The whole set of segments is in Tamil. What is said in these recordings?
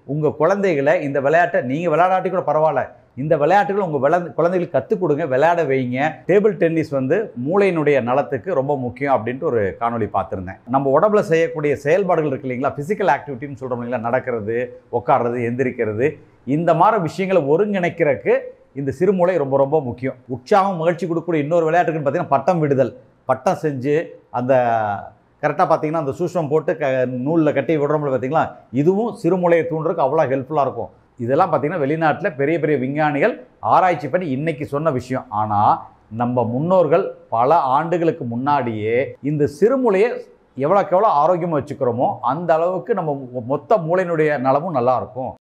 உங்கள் குழந்தைகளை இந்த விளையாட்டை நீங்கள் விளையாடாட்டி கூட பரவாயில்ல இந்த விளையாட்டுகள் உங்கள் விளை குழந்தைகளுக்கு கற்றுக் கொடுங்க விளையாட வைங்க டேபிள் டென்னிஸ் வந்து மூளையினுடைய நலத்துக்கு ரொம்ப முக்கியம் அப்படின்ட்டு ஒரு காணொளி பார்த்துருந்தேன் நம்ம உடம்புல செய்யக்கூடிய செயல்பாடுகள் இருக்கு இல்லைங்களா ஃபிசிக்கல் ஆக்டிவிட்டின்னு சொல்கிறோம் இல்லைங்களா நடக்கிறது உட்கார்றது எந்திரிக்கிறது இந்த மாதிரி விஷயங்களை ஒருங்கிணைக்கிறதுக்கு இந்த சிறுமூளை ரொம்ப ரொம்ப முக்கியம் உற்சாகம் மகிழ்ச்சி கொடுக்கக்கூடிய இன்னொரு விளையாட்டுக்குன்னு பார்த்தீங்கன்னா பட்டம் விடுதல் பட்டம் செஞ்சு அந்த கரெக்டாக பார்த்தீங்கன்னா அந்த சூஷம் போட்டு க நூலில் கட்டி விடுறோம்ல பார்த்தீங்களா இதுவும் சிறுமூளையை தூண்டுறதுக்கு அவ்வளோ ஹெல்ப்ஃபுல்லாக இருக்கும் இதெல்லாம் பார்த்தீங்கன்னா வெளிநாட்டில் பெரிய பெரிய விஞ்ஞானிகள் ஆராய்ச்சி பண்ணி இன்னைக்கு சொன்ன விஷயம் ஆனால் நம்ம முன்னோர்கள் பல ஆண்டுகளுக்கு முன்னாடியே இந்த சிறுமூளையை எவ்வளோக்கு எவ்வளோ ஆரோக்கியமாக வச்சுக்கிறோமோ அந்த அளவுக்கு நம்ம மொ- மொத்த மூளையினுடைய நலமும் நல்லா இருக்கும்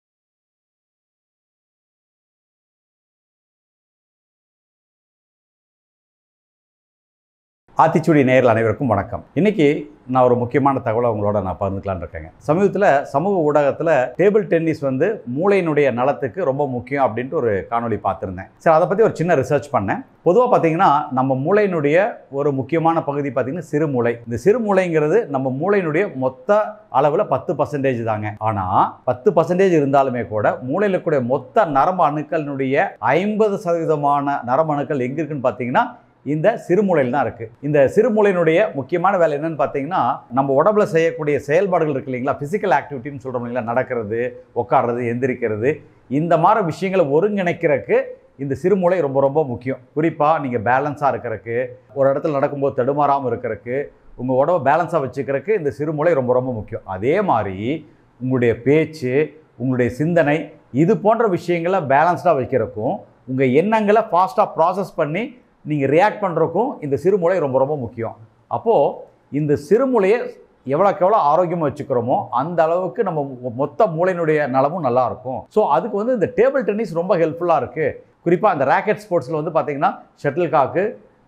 ஆத்திச்சூடி நேயர்கள் அனைவருக்கும் வணக்கம் இன்னைக்கு நான் ஒரு முக்கியமான தகவலை உங்களோட நான் பகிர்ந்துக்கலாம்னு இருக்கேங்க சமீபத்தில் சமூக ஊடகத்தில் டேபிள் டென்னிஸ் வந்து மூளையினுடைய நலத்துக்கு ரொம்ப முக்கியம் அப்படின்ட்டு ஒரு காணொளி பார்த்துருந்தேன் சரி அதை பற்றி ஒரு சின்ன ரிசர்ச் பண்ணேன் பொதுவாக பார்த்தீங்கன்னா நம்ம மூளையினுடைய ஒரு முக்கியமான பகுதி பார்த்தீங்கன்னா சிறுமூளை இந்த சிறுமூளைங்கிறது நம்ம மூளையினுடைய மொத்த அளவில் பத்து பர்சன்டேஜ் தாங்க ஆனால் பத்து பர்சன்டேஜ் இருந்தாலுமே கூட மூளையில் இருக்கக்கூடிய மொத்த நரம்பு அணுக்களினுடைய ஐம்பது சதவீதமான நரம்பு அணுக்கள் எங்கே இருக்குன்னு பார்த்தீங்கன்னா இந்த சிறுமூளையில் தான் இருக்குது இந்த சிறுமூளையினுடைய முக்கியமான வேலை என்னன்னு பார்த்தீங்கன்னா நம்ம உடம்புல செய்யக்கூடிய செயல்பாடுகள் இருக்கு இல்லைங்களா ஃபிசிக்கல் ஆக்டிவிட்டின்னு சொல்கிறோம் இல்லைங்களா நடக்கிறது உட்கார்றது எந்திரிக்கிறது இந்த மாதிரி விஷயங்களை ஒருங்கிணைக்கிறதுக்கு இந்த சிறுமூளை ரொம்ப ரொம்ப முக்கியம் குறிப்பாக நீங்கள் பேலன்ஸாக இருக்கிறதுக்கு ஒரு இடத்துல நடக்கும்போது தடுமாறாமல் இருக்கிறதுக்கு உங்கள் உடம்பை பேலன்ஸாக வச்சுக்கிறதுக்கு இந்த சிறுமூளை ரொம்ப ரொம்ப முக்கியம் அதே மாதிரி உங்களுடைய பேச்சு உங்களுடைய சிந்தனை இது போன்ற விஷயங்களை பேலன்ஸ்டாக வைக்கிறதுக்கும் உங்கள் எண்ணங்களை ஃபாஸ்ட்டாக ப்ராசஸ் பண்ணி நீங்கள் ரியாக்ட் பண்ணுறதுக்கும் இந்த சிறுமூளை ரொம்ப ரொம்ப முக்கியம் அப்போது இந்த சிறுமூளையை எவ்வளோக்கு எவ்வளோ ஆரோக்கியமாக வச்சுக்கிறோமோ அந்த அளவுக்கு நம்ம மொ- மொத்த மூளையினுடைய நலமும் நல்லா இருக்கும் ஸோ அதுக்கு வந்து இந்த டேபிள் டென்னிஸ் ரொம்ப ஹெல்ப்ஃபுல்லாக இருக்குது குறிப்பாக அந்த ராக்கெட் ஸ்போர்ட்ஸில் வந்து பார்த்தீங்கன்னா ஷட்டில் காக்கு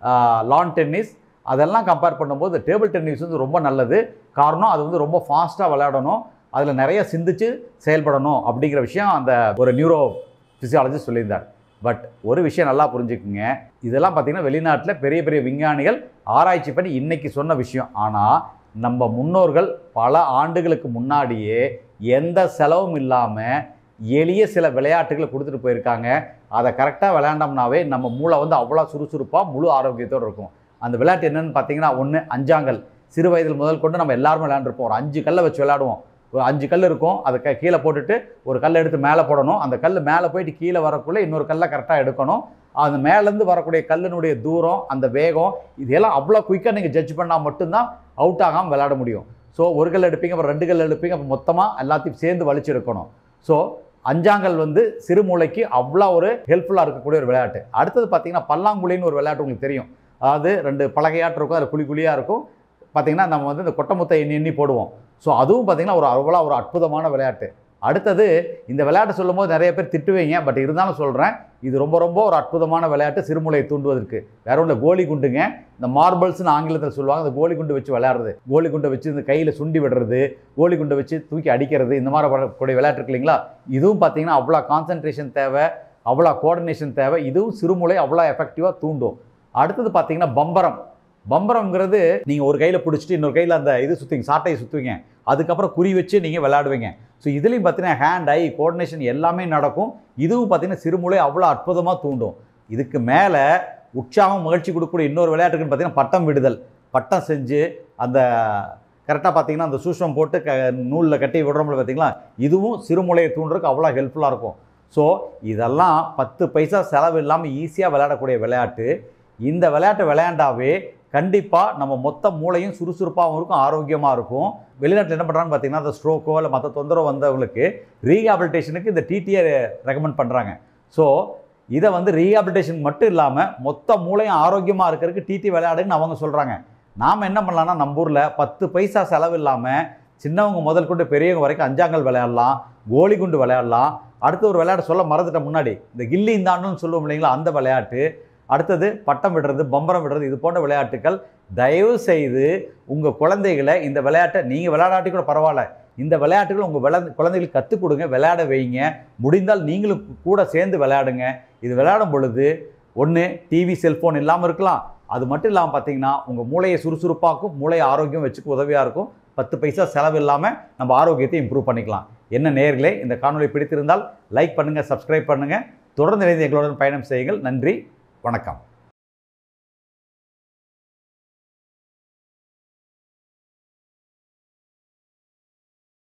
லான் டென்னிஸ் அதெல்லாம் கம்பேர் பண்ணும்போது டேபிள் டென்னிஸ் வந்து ரொம்ப நல்லது காரணம் அது வந்து ரொம்ப ஃபாஸ்ட்டாக விளையாடணும் அதில் நிறைய சிந்திச்சு செயல்படணும் அப்படிங்கிற விஷயம் அந்த ஒரு நியூரோ ஃபிசியாலஜிஸ்ட் சொல்லியிருந்தார் பட் ஒரு விஷயம் நல்லா புரிஞ்சுக்குங்க இதெல்லாம் பார்த்தீங்கன்னா வெளிநாட்டில் பெரிய பெரிய விஞ்ஞானிகள் ஆராய்ச்சி பண்ணி இன்னைக்கு சொன்ன விஷயம் ஆனால் நம்ம முன்னோர்கள் பல ஆண்டுகளுக்கு முன்னாடியே எந்த செலவும் இல்லாமல் எளிய சில விளையாட்டுகளை கொடுத்துட்டு போயிருக்காங்க அதை கரெக்டாக விளையாண்டோம்னாவே நம்ம மூளை வந்து அவ்வளோ சுறுசுறுப்பாக முழு ஆரோக்கியத்தோடு இருக்கும் அந்த விளையாட்டு என்னன்னு பார்த்தீங்கன்னா ஒன்று அஞ்சாங்கல் சிறு வயதில் முதல் கொண்டு நம்ம எல்லாருமே விளையாண்டுருப்போம் ஒரு அஞ்சு கல்லை வச்சு விளையாடுவோம் ஒரு அஞ்சு கல் இருக்கும் அதை க கீழே போட்டுட்டு ஒரு கல் எடுத்து மேலே போடணும் அந்த கல் மேலே போயிட்டு கீழே வரக்குள்ளே இன்னொரு கல்லை கரெக்டாக எடுக்கணும் அந்த மேலேருந்து வரக்கூடிய கல்லினுடைய தூரம் அந்த வேகம் இதெல்லாம் அவ்வளோ குயிக்காக நீங்கள் ஜட்ஜ் பண்ணால் மட்டும்தான் அவுட் ஆகாமல் விளையாட முடியும் ஸோ ஒரு கல் எடுப்பீங்க அப்புறம் ரெண்டு கல் எடுப்பீங்க அப்புறம் மொத்தமாக எல்லாத்தையும் சேர்ந்து வலிச்சு எடுக்கணும் ஸோ அஞ்சாங்கல் வந்து சிறுமூளைக்கு அவ்வளோ ஒரு ஹெல்ப்ஃபுல்லாக இருக்கக்கூடிய ஒரு விளையாட்டு அடுத்தது பார்த்தீங்கன்னா பல்லாங்குழின்னு ஒரு விளையாட்டு உங்களுக்கு தெரியும் அதாவது ரெண்டு பலகையாட்டு இருக்கும் அதில் குழி குழியாக இருக்கும் பார்த்தீங்கன்னா நம்ம வந்து இந்த கொட்டமுத்தை எண்ணி எண்ணி போடுவோம் ஸோ அதுவும் பார்த்தீங்கன்னா ஒரு அவ்வளோ ஒரு அற்புதமான விளையாட்டு அடுத்தது இந்த விளையாட்டு சொல்லும்போது நிறைய பேர் திட்டுவீங்க பட் இருந்தாலும் சொல்கிறேன் இது ரொம்ப ரொம்ப ஒரு அற்புதமான விளையாட்டு சிறுமூளையை தூண்டுவதற்கு வேற ஒன்று கோலி குண்டுங்க இந்த மார்பிள்ஸ்னு ஆங்கிலத்தில் சொல்லுவாங்க இந்த கோலி குண்டு வச்சு விளையாடுறது கோலி குண்டை வச்சு இந்த கையில் சுண்டி விடுறது கோலி குண்டை வச்சு தூக்கி அடிக்கிறது இந்த மாதிரி வரக்கூடிய விளையாட்டு இருக்கு இல்லைங்களா இதுவும் பார்த்தீங்கன்னா அவ்வளோ கான்சன்ட்ரேஷன் தேவை அவ்வளோ கோஆர்டினேஷன் தேவை இதுவும் சிறுமூளை அவ்வளோ எஃபெக்டிவாக தூண்டும் அடுத்தது பார்த்தீங்கன்னா பம்பரம் பம்பரம்ங்கிறது நீங்கள் ஒரு கையில் பிடிச்சிட்டு இன்னொரு கையில் அந்த இது சுற்றுவீங்க சாட்டையை சுற்றுவீங்க அதுக்கப்புறம் குறி வச்சு நீங்கள் விளையாடுவீங்க ஸோ இதுலேயும் பார்த்தீங்கன்னா ஹேண்ட் ஐ கோஆர்டினேஷன் எல்லாமே நடக்கும் இதுவும் பார்த்தீங்கன்னா சிறுமூளை அவ்வளோ அற்புதமாக தூண்டும் இதுக்கு மேலே உற்சாகம் மகிழ்ச்சி கொடுக்கக்கூடிய இன்னொரு விளையாட்டுக்குன்னு பார்த்தீங்கன்னா பட்டம் விடுதல் பட்டம் செஞ்சு அந்த கரெக்டாக பார்த்தீங்கன்னா அந்த சூஷம் போட்டு க நூலில் கட்டி விடுறோம்ல பார்த்தீங்களா இதுவும் சிறுமூளையை தூண்டுறதுக்கு அவ்வளோ ஹெல்ப்ஃபுல்லாக இருக்கும் ஸோ இதெல்லாம் பத்து பைசா செலவு இல்லாமல் ஈஸியாக விளையாடக்கூடிய விளையாட்டு இந்த விளையாட்டை விளையாண்டாவே கண்டிப்பாக நம்ம மொத்த மூளையும் சுறுசுறுப்பாகவும் இருக்கும் ஆரோக்கியமாக இருக்கும் வெளிநாட்டில் என்ன பண்ணுறாங்கன்னு பார்த்தீங்கன்னா அந்த ஸ்ட்ரோக்கோ இல்லை மற்ற தொந்தரவு வந்தவங்களுக்கு ரீஹாபிலிட்டேஷனுக்கு இந்த டிடிஏ ரெக்கமெண்ட் பண்ணுறாங்க ஸோ இதை வந்து ரீஹாபிலிட்டேஷன் மட்டும் இல்லாமல் மொத்த மூளையும் ஆரோக்கியமாக இருக்கிறதுக்கு டிடி விளையாடுன்னு அவங்க சொல்கிறாங்க நாம் என்ன பண்ணலாம்னா நம்ம ஊரில் பத்து பைசா செலவு இல்லாமல் சின்னவங்க முதல் கொண்டு பெரியவங்க வரைக்கும் அஞ்சாங்கல் விளையாடலாம் கோலி குண்டு விளையாடலாம் அடுத்து ஒரு விளையாட்டு சொல்ல மறந்துட்டேன் முன்னாடி இந்த கில்லி இந்தாண்டுன்னு சொல்லுவோம் இல்லைங்களா அந்த விளையாட்டு அடுத்தது பட்டம் விடுறது பம்பரம் விடுறது இது போன்ற விளையாட்டுகள் தயவு செய்து உங்கள் குழந்தைகளை இந்த விளையாட்டை நீங்கள் விளையாடாட்டி கூட பரவாயில்ல இந்த விளையாட்டுகள் உங்கள் விளை குழந்தைகளுக்கு கற்றுக் கொடுங்க விளையாட வைங்க முடிந்தால் நீங்களும் கூட சேர்ந்து விளையாடுங்க இது விளையாடும் பொழுது ஒன்று டிவி செல்ஃபோன் இல்லாமல் இருக்கலாம் அது மட்டும் இல்லாமல் பார்த்தீங்கன்னா உங்கள் மூளையை சுறுசுறுப்பாக்கும் மூளையை ஆரோக்கியம் வச்சுக்க உதவியாக இருக்கும் பத்து பைசா செலவு இல்லாமல் நம்ம ஆரோக்கியத்தை இம்ப்ரூவ் பண்ணிக்கலாம் என்ன நேயர்களே இந்த காணொளி பிடித்திருந்தால் லைக் பண்ணுங்கள் சப்ஸ்கிரைப் பண்ணுங்கள் தொடர்ந்து இணைந்து எங்களுடன் பயணம் செய்யுங்கள் நன்றி வணக்கம்